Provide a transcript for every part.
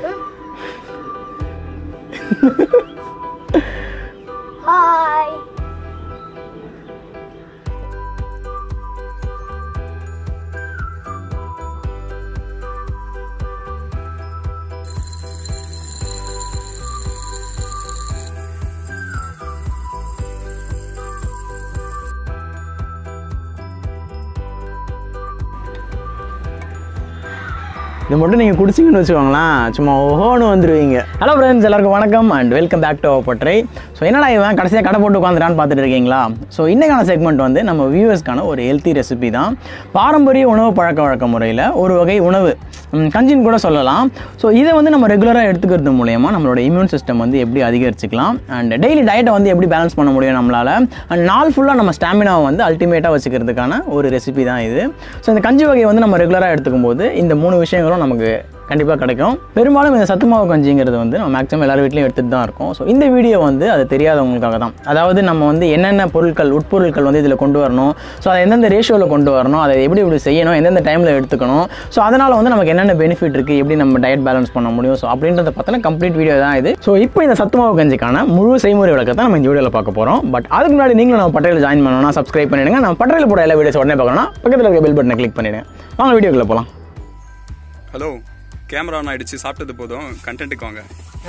hi இது மட்டும் நீங்கள் குடிச்சிங்கன்னு வச்சுக்கோங்களேன் சும்மா ஓஹோன்னு வந்துடுவீங்க ஹலோ ஃப்ரெண்ட்ஸ் எல்லாருக்கும் வணக்கம் and welcome back to our பட்ரை ஸோ என்னடா இவன் கடைசியாக கடை போட்டு உட்காந்துட்டான்னு பார்த்துட்டு இருக்கீங்களா ஸோ இன்றைக்கான செக்மெண்ட் வந்து நம்ம வியூவர்ஸ்க்கான ஒரு ஹெல்த்தி ரெசிபி தான் பாரம்பரிய உணவு பழக்க வழக்க முறையில் ஒரு வகை உணவு ம், கஞ்சின்னு கூட சொல்லலாம் ஸோ இதை வந்து நம்ம ரெகுலராக எடுத்துக்கிறது மூலயமா நம்மளோட இம்யூன் சிஸ்டம் வந்து எப்படி அதிகரிச்சுக்கலாம் அண்ட் டெய்லி டயட்டை வந்து எப்படி பேலன்ஸ் பண்ண முடியும் நம்மளால் அண்ட் நாள் ஃபுல்லாக நம்ம ஸ்டாமினாவை வந்து அல்டிமேட்டாக வச்சுக்கிறதுக்கான ஒரு ரெசிபி தான் இது ஸோ இந்த கஞ்சி வகையை வந்து நம்ம ரெகுலராக எடுத்துக்கும் போது இந்த மூணு விஷயங்களும் நமக்கு கண்டிப்பாக கிடைக்கும் பெரும்பாலும் இந்த சத்து மாவு கஞ்சிங்கிறது வந்து நம்ம மேக்ஸிமம் எல்லார் வீட்லையும் எடுத்துகிட்டு தான் இருக்கோம் ஸோ இந்த வீடியோ வந்து அது தெரியாதவங்களுக்காக தான் அதாவது நம்ம வந்து என்னென்ன பொருட்கள் உட்பொருட்கள் வந்து இதில் கொண்டு வரணும் ஸோ அதை எந்தெந்த ரேஷியோவில் கொண்டு வரணும் அதை எப்படி எப்படி செய்யணும் எந்தெந்த டைமில் எடுத்துக்கணும் ஸோ அதனால் வந்து நமக்கு என்னென்ன பெனிஃபிட் இருக்குது எப்படி நம்ம டயட் பேலன்ஸ் பண்ண முடியும் ஸோ அப்படின்றத பார்த்தோன்னா கம்ப்ளீட் வீடியோ தான் இது ஸோ இப்போ இந்த சத்து மாவு கஞ்சிக்கான முழு செய்முறை விளக்கத்தை நம்ம இந்த வீடியோவில் பார்க்க போகிறோம் பட் அதுக்கு முன்னாடி நீங்களும் நம்ம பட்டையில் ஜாயின் பண்ணணும்னா சப்ஸ்கிரைப் பண்ணிடுங்க நம்ம பட்டையில் போட எல்லா வீடியோஸ் உடனே பார்க்கணும்னா பக்கத்தில் இருக்க பெல் பட்டனை கிளிக் பண்ணிடுங்க வாங்க வீடியோக்குள்ளே போகலாம் ஹலோ கேமரா ஆன் ஆயிடுச்சு சாப்பிட்டது போதும் கண்டென்ட்டுக்கு வாங்க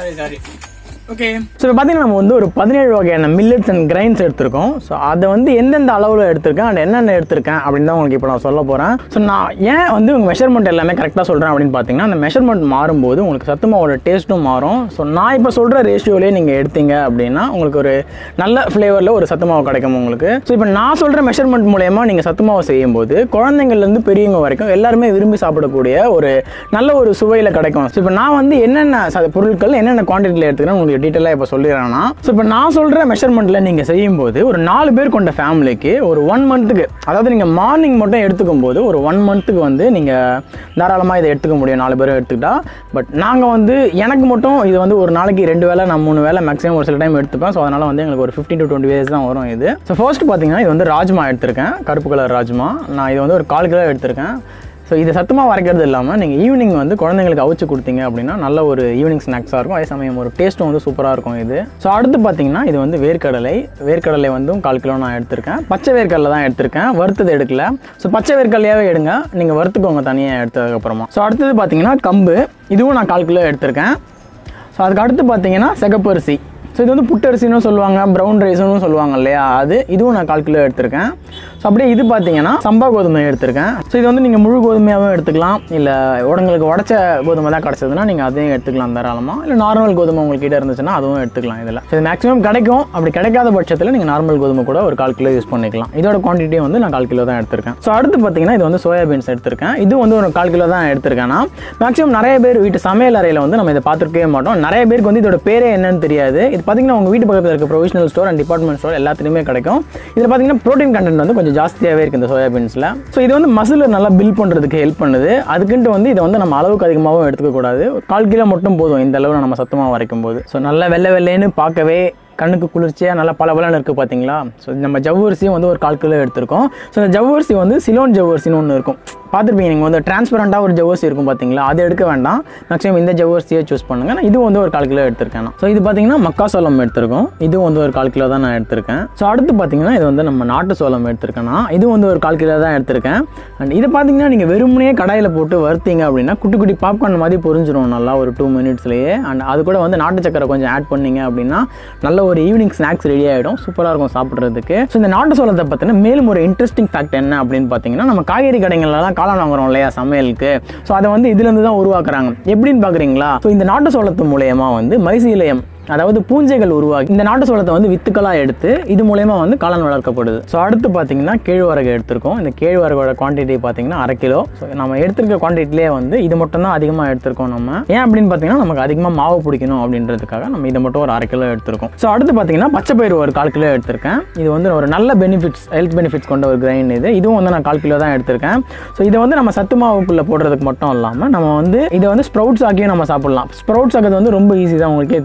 ஓகே ஸோ இப்போ பார்த்தீங்கன்னா நம்ம வந்து ஒரு பதினேழு வகையான மில்லட்ஸ் அண்ட் கிரைன்ஸ் எடுத்திருக்கோம் ஸோ அதை வந்து எந்தெந்த அளவில் எடுத்திருக்கேன் அண்ட் என்னென்ன எடுத்திருக்கேன் அப்படின்னு தான் உங்களுக்கு இப்போ நான் சொல்ல போகிறேன் ஸோ நான் ஏன் வந்து உங்கள் மெஷர்மெண்ட் எல்லாமே கரெக்டாக சொல்கிறேன் அப்படின்னு பார்த்தீங்கன்னா அந்த மெஷர்மெண்ட் மாறும்போது உங்களுக்கு சத்துமாவோட டேஸ்ட்டும் மாறும் ஸோ நான் இப்போ சொல்கிற ரேஷியோலேயே நீங்கள் எடுத்தீங்க அப்படின்னா உங்களுக்கு ஒரு நல்ல ஃப்ளேவரில் ஒரு சத்துமாவு கிடைக்கும் உங்களுக்கு ஸோ இப்போ நான் சொல்கிற மெஷர்மெண்ட் மூலயமா நீங்கள் சத்துமாவை செய்யும்போது குழந்தைங்கள்லேருந்து பெரியவங்க வரைக்கும் எல்லாருமே விரும்பி சாப்பிடக்கூடிய ஒரு நல்ல ஒரு சுவையில் கிடைக்கும் ஸோ இப்போ நான் வந்து என்னென்ன ச- பொருட்கள் என்னென்ன குவான்டிட்டியில் எடுத்துக்கிறேன் உங்களுக்கு டீட்டெயிலாக இப்போ சொல்லிடுறேன்னா ஸோ இப்போ நான் சொல்கிற மெஷர்மெண்ட்டில் நீங்கள் செய்யும்போது ஒரு நாலு பேர் கொண்ட ஃபேமிலிக்கு ஒரு ஒன் மந்த்துக்கு அதாவது நீங்கள் மார்னிங் மட்டும் எடுத்துக்கும் போது ஒரு ஒன் மந்த்துக்கு வந்து நீங்கள் தாராளமாக இதை எடுத்துக்க முடியும் நாலு பேரும் எடுத்துக்கிட்டா பட் நாங்கள் வந்து எனக்கு மட்டும் இது வந்து ஒரு நாளைக்கு ரெண்டு வேளை நான் மூணு வேளை மேக்ஸிமம் ஒரு சில டைம் எடுத்துப்பேன் ஸோ அதனால் வந்து எங்களுக்கு ஒரு ஃபிஃப்டின் டு டுவெண்ட்டி டேஸ் தான் வரும் இது ஸோ ஃபர்ஸ்ட் பார்த்தீங்கன்னா இது வந்து ராஜ்மா எடுத்திருக்கேன் கருப்பு கலர் ராஜ்மா நான் இது வந்து ஒரு கால் கிலோ எடுத்திருக்கேன் ஸோ இது சத்துமாக வரைக்கிறது இல்லாமல் நீங்கள் ஈவினிங் வந்து குழந்தைங்களுக்கு அவிச்சு கொடுத்தீங்க அப்படின்னா நல்ல ஒரு ஈவினிங் ஸ்நாக்ஸாக இருக்கும் அதே சமயம் ஒரு டேஸ்ட்டும் வந்து சூப்பராக இருக்கும் இது ஸோ அடுத்து பார்த்தீங்கன்னா இது வந்து வேர்க்கடலை வேர்க்கடலை வந்து கால் கிலோ நான் எடுத்திருக்கேன் பச்சை வேர்க்கடலை தான் எடுத்திருக்கேன் வறுத்தது எடுக்கல ஸோ பச்சை வேர்க்கடலையாகவே எடுங்க நீங்கள் வறுத்துக்கோங்க தனியாக எடுத்ததுக்கப்புறமா ஸோ அடுத்தது பார்த்தீங்கன்னா கம்பு இதுவும் நான் கால் கிலோ எடுத்திருக்கேன் ஸோ அதுக்கு அடுத்து பார்த்தீங்கன்னா சிகப்பரிசி ஸோ இது வந்து புட்டரிசின்னு சொல்லுவாங்க ப்ரௌன் ரைஸ்னு சொல்லுவாங்க இல்லையா அது இதுவும் நான் கால் கிலோ எடுத்திருக்கேன் ஸோ அப்படியே இது பார்த்தீங்கன்னா சம்பா கோதுமை எடுத்திருக்கேன் ஸோ இது வந்து நீங்கள் முழு கோதுமையாகவும் எடுத்துக்கலாம் இல்லை உங்களுக்கு உடச்ச கோதுமை தான் கிடச்சதுன்னா நீங்கள் அதையும் எடுத்துக்கலாம் தாராளமாக இல்லை நார்மல் கோதுமை உங்கள்கிட்ட இருந்துச்சுன்னா அதுவும் எடுத்துக்கலாம் இதில் ஸோ இது மேக்ஸிமம் கிடைக்கும் அப்படி கிடைக்காத பட்சத்தில் நீங்கள் நார்மல் கோதுமை கூட ஒரு கால் கிலோ யூஸ் பண்ணிக்கலாம் இதோட குவான்டிட்டியும் வந்து நான் கால் கிலோ தான் எடுத்திருக்கேன் ஸோ அடுத்து பார்த்தீங்கன்னா இது வந்து சோயாபீன்ஸ் எடுத்திருக்கேன் இது வந்து ஒரு கால் கிலோ தான் எடுத்திருக்கேன் நான் மேக்ஸிமம் நிறைய பேர் வீட்டு சமையல் அறையில் வந்து நம்ம இதை பார்த்துருக்கவே மாட்டோம் நிறைய பேருக்கு வந்து இதோட பேரே என்னன்னு தெரியாது இது பார்த்தீங்கன்னா உங்கள் வீட்டு பக்கத்தில் இருக்க provisional store and department store எல்லாத்துலேயுமே கிடைக்கும் இதில் பார்த்தீங்கன்னா ப்ரோட்டீன் கண்டென்ட் வந்து கொஞ்சம் ஜாஸ்தியாகவே இருக்குது இந்த சோயாபீன்ஸில் ஸோ இது வந்து மசில் நல்லா பில்ட் பண்ணுறதுக்கு ஹெல்ப் பண்ணுது அதுக்குன்ட்டு வந்து இதை வந்து நம்ம அளவுக்கு அதிகமாகவும் எடுத்துக்கக்கூடாது ஒரு கால் கிலோ மட்டும் போதும் இந்த அளவில் நம்ம சத்தமாக வரைக்கும் போது ஸோ நல்லா வெள்ளை வெள்ளைன்னு பார்க்கவே கண்ணுக்கு குளிர்ச்சியாக நல்லா பளபளன்னு இருக்குது பார்த்தீங்களா ஸோ நம்ம ஜவ்வரிசியும் வந்து ஒரு கால் கிலோ எடுத்திருக்கோம் ஸோ இந்த ஜவ்வரிசி வந்து சிலோன் ஜவ்வரிசின்னு ஒன்று இருக்கும் பார்த்துருப்பீங்க நீங்கள் வந்து டிரான்ஸ்பரண்ட்டாக ஒரு ஜவ்வரிசி இருக்கும் பார்த்தீங்களா அது எடுக்க வேண்டாம் மேக்ஸிமம் இந்த ஜவ்வரிசியை சூஸ் பண்ணுங்கள் நான் இது வந்து ஒரு கால் கிலோ எடுத்திருக்கேன் ஸோ இது பார்த்தீங்கன்னா மக்காசோளம் எடுத்திருக்கோம் இது வந்து ஒரு கால் கிலோ தான் நான் எடுத்திருக்கேன் ஸோ அடுத்து பார்த்தீங்கன்னா இது வந்து நம்ம நாட்டு சோளம் எடுத்திருக்கேன்னா இது வந்து ஒரு கால் கிலோ தான் எடுத்திருக்கேன் அண்ட் இது பார்த்தீங்கன்னா நீங்கள் வெறுமனே கடாயில் போட்டு வறுத்தீங்க அப்படின்னா குட்டி குட்டி பாப்கார்ன் மாதிரி பொரிஞ்சிரும் நல்லா ஒரு டூ மினிட்ஸ்லேயே அண்ட் அது கூட வந்து நாட்டு சக்கரை கொஞ்சம் ஆட் பண்ணீங்க அப்படின்னா நல்ல ஒரு ஈவினிங் ஸ்நாக்ஸ் ரெடி ஆகிடும் சூப்பராக இருக்கும் சாப்பிட்றதுக்கு ஸோ இந்த நாட்டு சோளத்தை பற்றின மேலும் ஒரு இன்ட்ரெஸ்டிங் ஃபேக்ட் என்ன அப்படின்னு பார்த்தீங்கன்னா நம்ம காய்கறி கடைகள்லாம் காளான் வாங்குறோம் இல்லையா சமையலுக்கு ஸோ அதை வந்து இதுலேருந்து தான் உருவாக்குறாங்க எப்படின்னு பார்க்குறீங்களா ஸோ இந்த நாட்டு சோளத்து மூலயமா வந்து மைசீலியம் அதாவது பூஞ்சைகள் உருவாகி இந்த நாட்டு சோளத்தை வந்து வித்துக்களாக எடுத்து இது மூலயமா வந்து காளான் வளர்க்கப்படுது ஸோ அடுத்து பார்த்தீங்கன்னா கேழ்வரகு எடுத்திருக்கோம் இந்த கேழ்வரகோட குவான்டிட்டி பார்த்தீங்கன்னா அரை கிலோ ஸோ நம்ம எடுத்திருக்க குவான்டிட்டிலே வந்து இது மட்டும் தான் அதிகமாக எடுத்திருக்கோம் நம்ம ஏன் அப்படின்னு பார்த்தீங்கன்னா நமக்கு அதிகமாக மாவு பிடிக்கணும் அப்படின்றதுக்காக நம்ம இதை மட்டும் ஒரு அரை கிலோ எடுத்திருக்கோம் ஸோ அடுத்து பார்த்தீங்கன்னா பச்சை பயிறு ஒரு கால் கிலோ எடுத்திருக்கேன் இது வந்து ஒரு நல்ல பெனிஃபிட்ஸ் ஹெல்த் பெனிஃபிட்ஸ் கொண்ட ஒரு கிரைன் இது இதுவும் வந்து நான் கால் கிலோ தான் எடுத்திருக்கேன் ஸோ இதை வந்து நம்ம சத்து மாவுக்குள்ளே போடுறதுக்கு மட்டும் இல்லாமல் நம்ம வந்து இதை வந்து ஸ்ப்ரவுட்ஸ் ஆக்கியும் நம்ம சாப்பிடலாம் ஸ்ப்ரவுட்ஸ் ஆக்கிறது வந்து ரொம்ப ஈஸி தான் உங்களுக்கே தெரியும்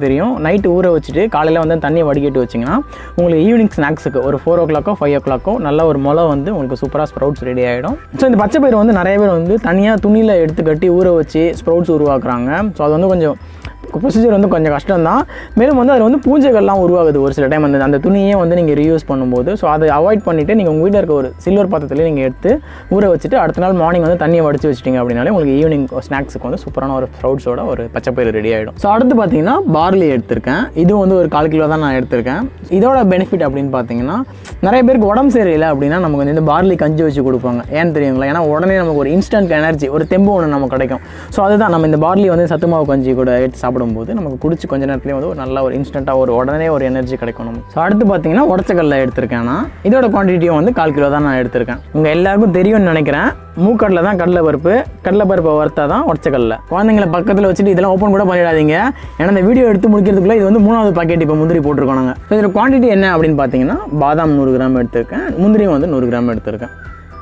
நைட்டு ஊற வச்சுட்டு காலையில் வந்து தண்ணியை வடிகட்டி வச்சிங்கன்னா உங்களுக்கு ஈவினிங் ஸ்நாக்ஸுக்கு ஒரு ஃபோர் ஓ கிளாக்கோ ஃபைவ் ஓ கிளாக்கோ நல்ல ஒரு முளை வந்து உங்களுக்கு சூப்பராக ஸ்ப்ரவுட்ஸ் ரெடி ஆகிடும் ஸோ இந்த பச்சை பயிர் வந்து நிறைய பேர் வந்து தனியாக துணியில் எடுத்து கட்டி ஊற வச்சு ஸ்ப்ரவுட்ஸ் உருவாக்குறாங்க ஸோ அது வந்து கொஞ்சம் ப்ரொசீஜர் வந்து கொஞ்சம் கஷ்டம் தான் மேலும் வந்து அதில் வந்து பூஜைகள்லாம் உருவாகுது ஒரு சில டைம் வந்து அந்த துணியே வந்து நீங்கள் ரீயூஸ் பண்ணும்போது ஸோ அதை அவாய்ட் பண்ணிவிட்டு நீங்கள் உங்கள் வீட்டில் இருக்க ஒரு சில்வர் பாத்திரத்தில் நீங்கள் எடுத்து ஊற வச்சுட்டு அடுத்த நாள் மார்னிங் வந்து தண்ணியை வடிச்சு வச்சிட்டிங்க அப்படின்னாலே உங்களுக்கு ஈவினிங் ஸ்நாக்ஸுக்கு வந்து சூப்பரான ஒரு ஃப்ரூட்ஸோட ஒரு பச்சைப்பயிறு ரெடி ஆகிடும் ஸோ அடுத்து பார்த்தீங்கன்னா பார்லி எடுத்திருக்கேன் இது வந்து ஒரு கால் கிலோ தான் நான் எடுத்திருக்கேன் இதோட பெனிஃபிட் அப்படின்னு பார்த்தீங்கன்னா நிறைய பேருக்கு உடம்பு சரியில்லை அப்படின்னா நமக்கு வந்து இந்த பார்லி கஞ்சி வச்சு கொடுப்பாங்க ஏன்னு தெரியுங்களா ஏன்னா உடனே நமக்கு ஒரு இன்ஸ்டன்ட் எனர்ஜி ஒரு தெம்பு ஒன்று நமக்கு கிடைக்கும் ஸோ அதுதான் நம்ம இந்த பார்லி வந்து சத்து மாவு கஞ்சி கூட எடுத்து சாப்பிடும்போது நமக்கு குடிச்சு கொஞ்ச நேரத்துலேயே வந்து ஒரு நல்ல ஒரு இன்ஸ்டண்ட்டாக ஒரு உடனே ஒரு எனர்ஜி கிடைக்கும் நமக்கு ஸோ அடுத்து பார்த்தீங்கன்னா உடச்சக்கல்ல எடுத்திருக்கேன் நான் இதோட குவான்டிட்டியும் வந்து கால் கிலோ தான் நான் எடுத்திருக்கேன் உங்கள் எல்லாருக்கும் தெரியும்னு நினைக்கிறேன் மூக்கடலை தான் கடலை பருப்பு கடலை பருப்பை வறுத்தா தான் உடச்சக்கல்ல குழந்தைங்களை பக்கத்தில் வச்சுட்டு இதெல்லாம் ஓப்பன் கூட பண்ணிடாதீங்க ஏன்னா இந்த வீடியோ எடுத்து முடிக்கிறதுக்குள்ள இது வந்து மூணாவது பாக்கெட் இப்போ முந்திரி போட்டிருக்கோம் நாங்கள் ஸோ இதில் குவான்டிட்டி என்ன அப்படின்னு பார்த்தீங்கன்னா பாதாம் நூறு கிராம் எடுத்திருக்கேன் முந்திரியும் வந்து நூறு கிராம் எடுத்திருக்கேன்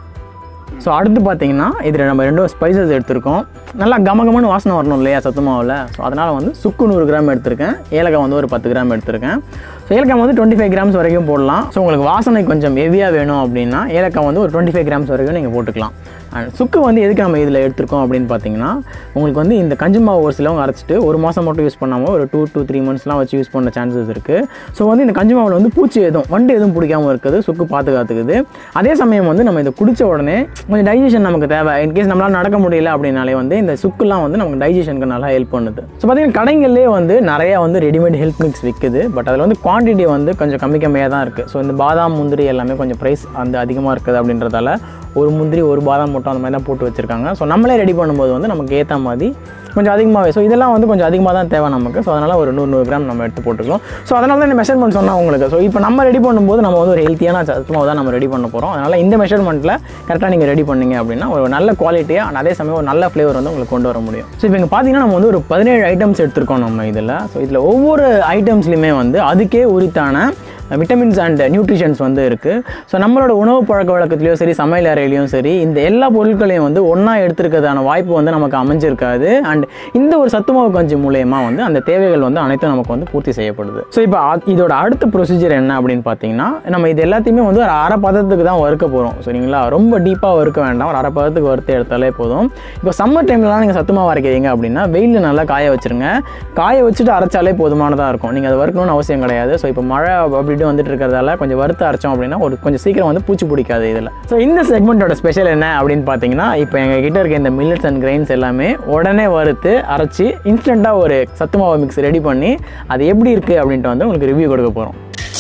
ஸோ அடுத்து பார்த்தீங்கன்னா இதில் நம்ம ரெண்டும் ஸ்பைசஸ் எடுத்திருக்கோம் நல்லா கமகமன்னு வாசனை வரணும் இல்லையா சத்து மாவில் ஸோ அதனால் வந்து சுக்கு நூறு கிராம் எடுத்திருக்கேன் ஏலக்காய் வந்து ஒரு பத்து கிராம் எடுத்திருக்கேன் ஸோ ஏலக்காய் வந்து டுவெண்ட்டி ஃபைவ் கிராம்ஸ் வரைக்கும் போடலாம் ஸோ உங்களுக்கு வாசனை கொஞ்சம் ஹெவியாக வேணும் அப்படின்னா ஏலக்காய் வந்து ஒரு டுவெண்ட்டி ஃபைவ் கிராம்ஸ் வரைக்கும் நீங்கள் போட்டுக்கலாம் அண்ட் சுக்கு வந்து எதுக்கு நம்ம இதில் எடுத்திருக்கோம் அப்படின்னு பார்த்தீங்கன்னா உங்களுக்கு வந்து இந்த கஞ்சி மாவு ஒரு சிலவங்க அரைச்சிட்டு ஒரு மாதம் மட்டும் யூஸ் பண்ணாமல் ஒரு டூ டூ த்ரீ மந்த்ஸ்லாம் வச்சு யூஸ் பண்ண சான்சஸ் இருக்குது ஸோ வந்து இந்த கஞ்சி மாவில் வந்து பூச்சி எதுவும் வண்டு எதுவும் பிடிக்காம இருக்குது சுக்கு பாதுகாத்துக்குது அதே சமயம் வந்து நம்ம இதை குடித்த உடனே கொஞ்சம் டைஜஷன் நமக்கு தேவை இன்கேஸ் நம்மளால் நடக்க முடியல அப்படின்னாலே வந்து இந்த சுக்குலாம் வந்து நமக்கு டைஜஷனுக்கு நல்லா ஹெல்ப் பண்ணுது ஸோ பார்த்தீங்கன்னா கடைங்கள்லேயே வந்து நிறைய வந்து ரெடிமேட் ஹெல்த் மிக்ஸ் விற்குது பட் அதில் வந்து குவான்டிட்டி வந்து கொஞ்சம் கம்மி கம்மியாக தான் இருக்குது ஸோ இந்த பாதாம் முந்திரி எல்லாமே கொஞ்சம் ப்ரைஸ் வந்து அதிகமாக இருக்குது அப்படின்றதால ஒரு முந்திரி ஒரு பாதாம் மட்டும் அந்த மாதிரி தான் போட்டு வச்சுருக்காங்க ஸோ நம்மளே ரெடி பண்ணும்போது வந்து நமக்கு ஏற்ற மாதிரி கொஞ்சம் அதிகமாகவே ஸோ இதெல்லாம் வந்து கொஞ்சம் அதிகமாக தான் தேவை நமக்கு ஸோ அதனால் ஒரு நூறு நூறு கிராம் நம்ம எடுத்து போட்டுக்கலாம் ஸோ அதனால தான் இந்த மெஷர்மெண்ட் சொன்னால் உங்களுக்கு ஸோ இப்போ நம்ம ரெடி பண்ணும்போது நம்ம வந்து ஒரு ஹெல்த்தியான சத்துமாவை தான் நம்ம ரெடி பண்ண போகிறோம் அதனால் இந்த மெஷர்மெண்ட்டில் கரெக்டாக நீங்கள் ரெடி பண்ணீங்க அப்படின்னா ஒரு நல்ல குவாலிட்டியாக and அதே சமயம் ஒரு நல்ல ஃப்ளேவர் வந்து உங்களுக்கு கொண்டு வர முடியும் ஸோ இப்போ இங்கே பார்த்தீங்கன்னா நம்ம வந்து ஒரு பதினேழு ஐட்டம்ஸ் எடுத்திருக்கோம் நம்ம இதில் ஸோ இதில் ஒவ்வொரு ஐட்டம்ஸ்லையுமே வந்து அதுக்கே உரித்தான விட்டமின்ஸ் அண்ட் நியூட்ரிஷன்ஸ் வந்து இருக்குது ஸோ நம்மளோட உணவு பழக்க வழக்கத்துலையும் சரி சமையல் அறையிலையும் சரி இந்த எல்லா பொருட்களையும் வந்து ஒன்றா எடுத்துருக்கிறதான வாய்ப்பு வந்து நமக்கு அமைஞ்சிருக்காது அண்ட் இந்த ஒரு சத்துமாவு கஞ்சி மூலயமா வந்து அந்த தேவைகள் வந்து அனைத்தும் நமக்கு வந்து பூர்த்தி செய்யப்படுது ஸோ இப்போ அ- இதோட அடுத்த ப்ரொசீஜர் என்ன அப்படின்னு பார்த்தீங்கன்னா நம்ம இது எல்லாத்தையுமே வந்து ஒரு அரை பதத்துக்கு தான் வறுக்க போகிறோம் சரிங்களா ரொம்ப டீப்பாக வறுக்க வேண்டாம் ஒரு அரை பதத்துக்கு வறுத்து எடுத்தாலே போதும் இப்போ சம்மர் டைம்லலாம் நீங்கள் சத்துமாவு அரைக்கிறீங்க அப்படின்னா வெயிலில் நல்லா காய வச்சிருங்க காய வச்சுட்டு அரைச்சாலே போதுமானதாக இருக்கும் நீங்கள் அதை வறுக்கணும்னு அவசியம் கிடையாது ஸோ இப்போ மழை அப்படி இப்படி வந்துட்டு இருக்கிறதால கொஞ்சம் வறுத்து அரைச்சோம் அப்படின்னா ஒரு கொஞ்சம் சீக்கிரம் வந்து பூச்சி பிடிக்காது இதில் ஸோ இந்த செக்மெண்ட்டோட ஸ்பெஷல் என்ன அப்படின்னு பார்த்தீங்கன்னா இப்போ எங்கள் கிட்ட இருக்க இந்த மில்லட்ஸ் அண்ட் கிரைன்ஸ் எல்லாமே உடனே வறுத்து அரைச்சி இன்ஸ்டண்ட்டாக ஒரு சத்து மாவு மிக்ஸ் ரெடி பண்ணி அது எப்படி இருக்குது அப்படின்ட்டு வந்து உங்களுக்கு ரிவ்யூ கொடுக்க போகிறோம்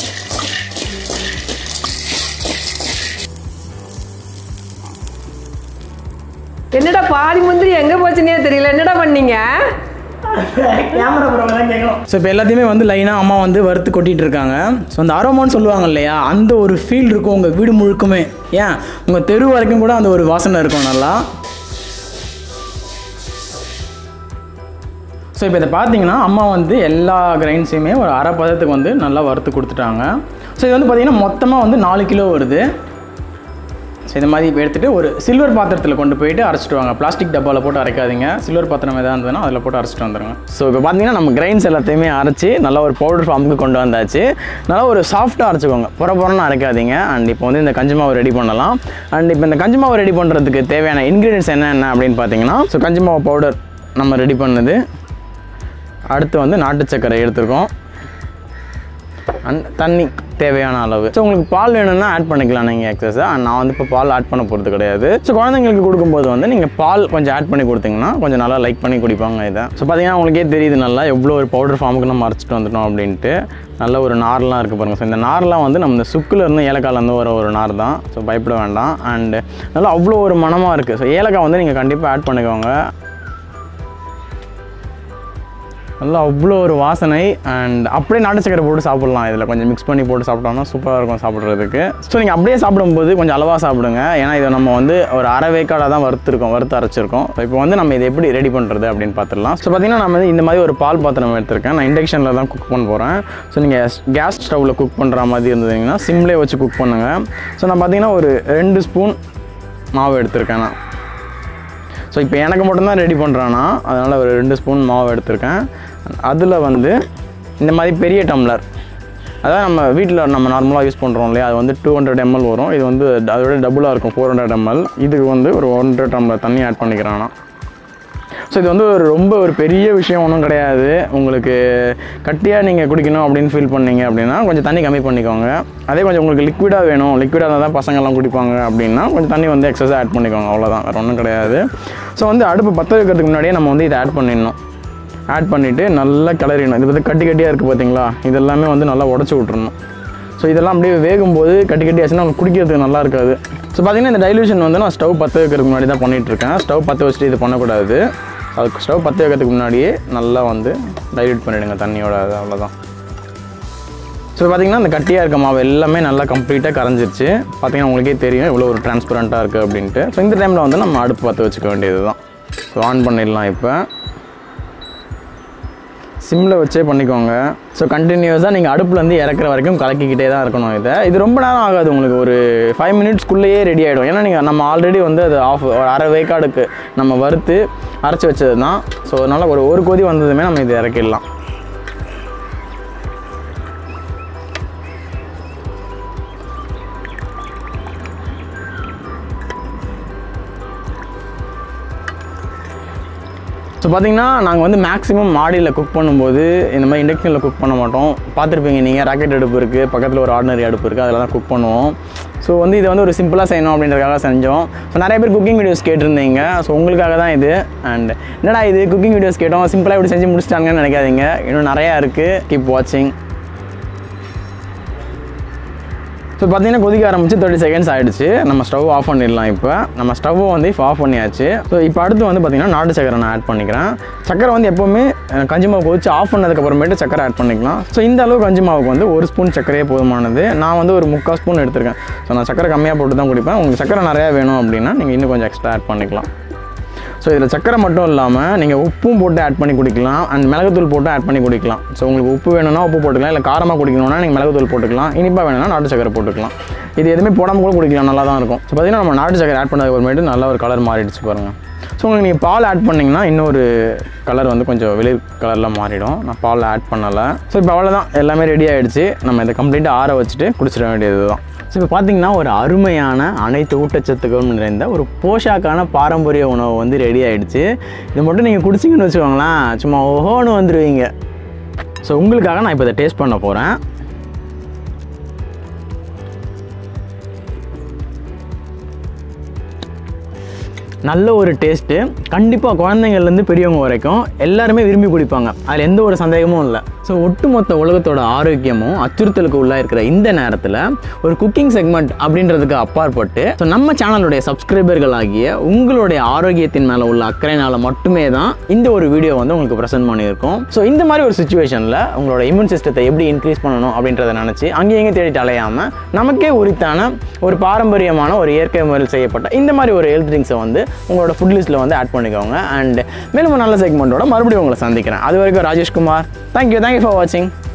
என்னடா பாதி முந்திரி எங்க போச்சுன்னே தெரியல என்னடா பண்ணீங்க கேமரா தான் கேட்கணும் ஸோ இப்போ எல்லாத்தையுமே வந்து லைனாக அம்மா வந்து வறுத்து கொட்டிட்டு இருக்காங்க ஸோ அந்த அரோமான்னு சொல்லுவாங்க இல்லையா அந்த ஒரு ஃபீல் இருக்கும் உங்கள் வீடு முழுக்குமே ஏன் உங்கள் தெரு வரைக்கும் கூட அந்த ஒரு வாசனை இருக்கும் நல்லா ஸோ இப்போ இதை பார்த்தீங்கன்னா அம்மா வந்து எல்லா கிரைன்ஸையுமே ஒரு அரை பதத்துக்கு வந்து நல்லா வறுத்து கொடுத்துட்டாங்க ஸோ இது வந்து பார்த்தீங்கன்னா மொத்தமாக வந்து நாலு கிலோ வருது ஸோ இந்த மாதிரி இப்போ எடுத்துகிட்டு ஒரு சில்வர் பாத்திரத்தில் கொண்டு போயிட்டு அரைச்சிட்டு வாங்க பிளாஸ்டிக் டப்பாவில் போட்டு அரைக்காதீங்க சில்வர் பாத்திரம் எதாவது இருந்ததுன்னா அதில் போட்டு அரைச்சிட்டு வந்துருங்க ஸோ இப்போ பார்த்தீங்கன்னா நம்ம கிரைன்ஸ் எல்லாத்தையுமே அரைச்சி நல்லா ஒரு பவுடர் ஃபார்முக்கு கொண்டு வந்தாச்சு நல்லா ஒரு சாஃப்ட்டாக அரைச்சிக்கோங்க புற புறன்னு அரைக்காதீங்க அண்ட் இப்போ வந்து இந்த கஞ்சி மாவு ரெடி பண்ணலாம் அண்ட் இப்போ இந்த கஞ்சி மாவு ரெடி பண்ணுறதுக்கு தேவையான இன்க்ரீடியன்ஸ் என்ன என்ன அப்படின்னு பார்த்தீங்கன்னா ஸோ கஞ்சி மாவு பவுடர் நம்ம ரெடி பண்ணது அடுத்து வந்து நாட்டு சர்க்கரை எடுத்திருக்கோம் அண்ட் தண்ணி தேவையான அளவு ஸோ உங்களுக்கு பால் வேணும்னா ஆட் பண்ணிக்கலாம் நீங்கள் எக்ஸஸாக நான் வந்து இப்போ பால் ஆட் பண்ண போகிறது கிடையாது ஸோ குழந்தைங்களுக்கு கொடுக்கும்போது வந்து நீங்கள் பால் கொஞ்சம் ஆட் பண்ணி கொடுத்தீங்கன்னா கொஞ்சம் நல்லா லைக் பண்ணி குடிப்பாங்க இதை ஸோ பார்த்தீங்கன்னா உங்களுக்கே தெரியுது நல்லா எவ்வளோ ஒரு பவுடர் ஃபார்முக்கு நம்ம அரைச்சிட்டு வந்துட்டோம் அப்படின்ட்டு நல்ல ஒரு நார்லாம் இருக்குது பாருங்கள் ஸோ இந்த நார்லாம் வந்து நம்ம இந்த சுக்குல இருந்து ஏலக்காயிலேருந்து வர ஒரு நார் தான் ஸோ பயப்பட வேண்டாம் அண்டு நல்லா அவ்வளோ ஒரு மனமாக இருக்குது ஸோ ஏலக்காய் வந்து நீங்கள் கண்டிப்பாக ஆட் பண்ணிக்கோங்க நல்லா அவ்வளோ ஒரு வாசனை அண்ட் அப்படியே நாட்டு சக்கரை போட்டு சாப்பிட்லாம் இதில் கொஞ்சம் மிக்ஸ் பண்ணி போட்டு சாப்பிட்டோம்னா சூப்பராக இருக்கும் சாப்பிட்றதுக்கு ஸோ நீங்கள் அப்படியே சாப்பிடும்போது கொஞ்சம் அளவாக சாப்பிடுங்க ஏன்னா இதை நம்ம வந்து ஒரு அரை வேக்காடாக தான் வறுத்துருக்கோம் வறுத்து அரைச்சிருக்கோம் ஸோ இப்போ வந்து நம்ம இதை எப்படி ரெடி பண்ணுறது அப்படின்னு பார்த்துடலாம் ஸோ பார்த்தீங்கன்னா நம்ம வந்து இந்த மாதிரி ஒரு பால் பாத்திரம் எடுத்திருக்கேன் நான் இண்டக்ஷனில் தான் குக் பண்ண போகிறேன் ஸோ நீங்கள் கேஸ் ஸ்டவ்வில் குக் பண்ணுற மாதிரி இருந்ததுங்கன்னா சிம்லேயே வச்சு குக் பண்ணுங்கள் ஸோ நான் பார்த்தீங்கன்னா ஒரு ரெண்டு ஸ்பூன் மாவு எடுத்திருக்கேன் நான் ஸோ இப்போ எனக்கு மட்டும்தான் ரெடி பண்ணுறேன்னா அதனால் ஒரு ரெண்டு ஸ்பூன் மாவு எடுத்திருக்கேன் அதில் வந்து இந்த மாதிரி பெரிய டம்ளர் அதான் நம்ம வீட்டில் நம்ம நார்மலாக யூஸ் பண்ணுறோம் இல்லையா அது வந்து டூ ஹண்ட்ரட் எம்எல் வரும் இது வந்து அதோட டபுளாக இருக்கும் ஃபோர் ஹண்ட்ரட் எம்எல் இதுக்கு வந்து ஒரு ஒன் ஹண்ட்ரட் டம்ளர் தண்ணி ஆட் பண்ணிக்கிறான் ஸோ இது வந்து ஒரு ரொம்ப ஒரு பெரிய விஷயம் ஒன்றும் கிடையாது உங்களுக்கு கட்டியாக நீங்கள் குடிக்கணும் அப்படின்னு ஃபீல் பண்ணீங்க அப்படின்னா கொஞ்சம் தண்ணி கம்மி பண்ணிக்கோங்க அதே கொஞ்சம் உங்களுக்கு லிக்விடாக வேணும் லிக்விடாக இருந்தால் தான் பசங்கள்லாம் குடிப்பாங்க அப்படின்னா கொஞ்சம் தண்ணி வந்து எக்ஸஸாக ஆட் பண்ணிக்கோங்க அவ்வளோதான் வேறு ஒன்றும் கிடையாது ஸோ வந்து அடுப்பு பற்ற வைக்கிறதுக்கு முன்னாடியே நம்ம வந்து இதை ஆட் பண்ணிடணும் ஆட் பண்ணிவிட்டு நல்லா கிளறிடணும் இது வந்து கட்டி கட்டியாக இருக்குது பார்த்தீங்களா இதெல்லாமே வந்து நல்லா உடச்சி விட்றணும் ஸோ இதெல்லாம் அப்படியே வேகும்போது கட்டி கட்டி ஆச்சுன்னா உங்களுக்கு குடிக்கிறதுக்கு நல்லா இருக்காது ஸோ பார்த்தீங்கன்னா இந்த டைலூஷன் வந்து நான் ஸ்டவ் பற்ற வைக்கிறதுக்கு முன்னாடி தான் பண்ணிட்டு இருக்கேன் ஸ்டவ் பற்ற வச்சுட்டு இது பண்ணக்கூடாது அதுக்கு ஸ்டவ் பற்ற வைக்கிறதுக்கு முன்னாடியே நல்லா வந்து டைல்யூட் பண்ணிவிடுங்க தண்ணியோட அது அவ்வளோதான் ஸோ பார்த்தீங்கன்னா இந்த கட்டியாக இருக்க மாவு எல்லாமே நல்லா கம்ப்ளீட்டாக கரைஞ்சிருச்சு பார்த்தீங்கன்னா உங்களுக்கே தெரியும் இவ்வளோ ஒரு டிரான்ஸ்பரண்ட்டாக இருக்குது அப்படின்ட்டு ஸோ இந்த டைமில் வந்து நம்ம அடுப்பு பற்ற வச்சுக்க வேண்டியது தான் ஸோ ஆன் பண்ணிடலாம் இப்போ சிம்மில் வச்சே பண்ணிக்கோங்க ஸோ கண்டினியூஸாக நீங்கள் அடுப்புலேருந்து இறக்குற வரைக்கும் கலக்கிக்கிட்டே தான் இருக்கணும் இதை இது ரொம்ப நேரம் ஆகாது உங்களுக்கு ஒரு ஃபைவ் மினிட்ஸ்க்குள்ளேயே ரெடி ஆகிடும் ஏன்னா நீங்கள் நம்ம ஆல்ரெடி வந்து அது ஆஃப் ஒரு அரை வேக்காடுக்கு நம்ம வறுத்து அரைச்சி வச்சது தான் ஸோ அதனால் ஒரு ஒரு கொதி வந்ததுமே நம்ம இது இறக்கிடலாம் ஸோ பார்த்தீங்கன்னா நாங்கள் வந்து மேக்ஸிமம் மாடியில் குக் பண்ணும்போது இந்த மாதிரி இண்டக்ஷனில் குக் பண்ண மாட்டோம் பார்த்துருப்பீங்க நீங்கள் ராக்கெட் அடுப்பு இருக்குது பக்கத்தில் ஒரு ஆர்டினரி அடுப்பு இருக்குது அதில் தான் குக் பண்ணுவோம் ஸோ வந்து இது வந்து ஒரு சிம்பிளாக செய்யணும் அப்படின்றதுக்காக செஞ்சோம் ஸோ நிறைய பேர் குக்கிங் வீடியோஸ் கேட்டிருந்தீங்க ஸோ உங்களுக்காக தான் இது அண்ட் என்னடா இது குக்கிங் வீடியோஸ் கேட்டோம் சிம்பிளாக இப்படி செஞ்சு முடிச்சிட்டாங்கன்னு நினைக்காதீங்க இன்னும் நிறையா இருக்குது கீப் வாட்சிங் ஸோ பார்த்தீங்கன்னா கொதிக்க ஆரம்பிச்சு தேர்ட்டி செகண்ட்ஸ் ஆகிடுச்சு நம்ம ஸ்டவ் ஆஃப் பண்ணிடலாம் இப்போ நம்ம ஸ்டவ்வை வந்து இப்போ ஆஃப் பண்ணியாச்சு ஸோ இப்போ அடுத்து வந்து பார்த்தீங்கன்னா நாட்டு சக்கரை நான் ஆட் பண்ணிக்கிறேன் சக்கரை வந்து எப்போவுமே அஹ், கஞ்சி மாவு கொதிச்சு ஆஃப் பண்ணதுக்கப்புறமேட்டு சக்கரை ஆட் பண்ணிக்கலாம் ஸோ இந்த அளவு கஞ்சி மாவுக்கு வந்து ஒரு ஸ்பூன் சக்கரையே போதுமானது நான் வந்து ஒரு முக்கால் ஸ்பூன் எடுத்திருக்கேன் ஸோ நான் சக்கரை கம்மியாக போட்டு தான் குடிப்பேன் உங்களுக்கு சக்கரை நிறையா வேணும் அப்படின்னா நீங்கள் இன்னும் கொஞ்சம் எக்ஸ்ட்ரா ஆட் பண்ணிக்கலாம் ஸோ இதில் சக்கரை மட்டும் இல்லாமல் நீங்கள் உப்பும் போட்டு ஆட் பண்ணி குடிக்கலாம் அண்ட் மிளகுத்தூள் போட்டு ஆட் பண்ணி குடிக்கலாம் ஸோ உங்களுக்கு உப்பு வேணும்னா உப்பு போட்டுக்கலாம் இல்லை காரமாக குடிக்கணும்னா நீங்கள் மிளகுத்தூள் போட்டுக்கலாம் இனிப்பாக வேணும்னா நாட்டு சக்கரை போட்டுக்கலாம் இது எதுவுமே போடாமல் கூட குடிக்கலாம் நல்லா தான் இருக்கும் ஸோ பார்த்தீங்கன்னா நம்ம நாட்டு சக்கரை ஆட் பண்ணதுக்கு அப்புறமேட்டு நல்ல ஒரு கலர் மாறிடுச்சு பாருங்கள் ஸோ உங்களுக்கு நீங்கள் பால் ஆட் பண்ணிங்கன்னா இன்னொரு கலர் வந்து கொஞ்சம் வெளிர் கலரில் மாறிடும் நான் பால் ஆட் பண்ணலை ஸோ இப்போ அவ்வளோதான் எல்லாமே ரெடி ஆகிடுச்சு நம்ம இதை கம்ப்ளீட்டாக ஆற வச்சுட்டு குடிச்சிட வேண்டியது தான் ஸோ இப்போ பார்த்தீங்கன்னா ஒரு அருமையான அனைத்து ஊட்டச்சத்துக்களும் நிறைந்த ஒரு போஷாக்கான பாரம்பரிய உணவு வந்து ரெடி ஆயிடுச்சு இது மட்டும் நீங்கள் குடிச்சிங்கன்னு வச்சுக்கோங்களேன் சும்மா ஓஹோன்னு வந்துடுவீங்க ஸோ உங்களுக்காக நான் இப்போ இதை டேஸ்ட் பண்ண போகிறேன் நல்ல ஒரு டேஸ்ட்டு கண்டிப்பாக குழந்தைங்கள்லேருந்து பெரியவங்க வரைக்கும் எல்லாருமே விரும்பி குடிப்பாங்க அதில் எந்த ஒரு சந்தேகமும் இல்லை ஸோ ஒட்டுமொத்த உலகத்தோட ஆரோக்கியமும் அச்சுறுத்தலுக்கு உள்ளாக இருக்கிற இந்த நேரத்தில் ஒரு குக்கிங் செக்மெண்ட் அப்படின்றதுக்கு அப்பாற்பட்டு ஸோ நம்ம சேனலுடைய சப்ஸ்கிரைபர்கள் ஆகிய உங்களுடைய ஆரோக்கியத்தின் மேலே உள்ள அக்கறையினால் மட்டுமே தான் இந்த ஒரு வீடியோ வந்து உங்களுக்கு ப்ரெசென்ட் பண்ணியிருக்கோம் ஸோ இந்த மாதிரி ஒரு சுச்சுவேஷனில் உங்களோட இம்யூன் சிஸ்டத்தை எப்படி இன்க்ரீஸ் பண்ணணும் அப்படின்றத நினச்சி அங்கேயும் இங்கே தேடிட்டு அலையாமல் நமக்கே உரித்தான ஒரு பாரம்பரியமான ஒரு இயற்கை முறையில் செய்யப்பட்ட இந்த மாதிரி ஒரு ஹெல்த் ட்ரிங்க்ஸை வந்து உங்களோட ஃபுட் லிஸ்ட்டில் வந்து ஆட் பண்ணிக்கோங்க அண்ட் மேலும் ஒரு நல்ல செக்மெண்ட்டோட மறுபடியும் உங்களை சந்திக்கிறேன் அது வரைக்கும் ராஜேஷ்குமார் தேங்க்யூ தேங்க்யூ ஃபார் வாட்சிங்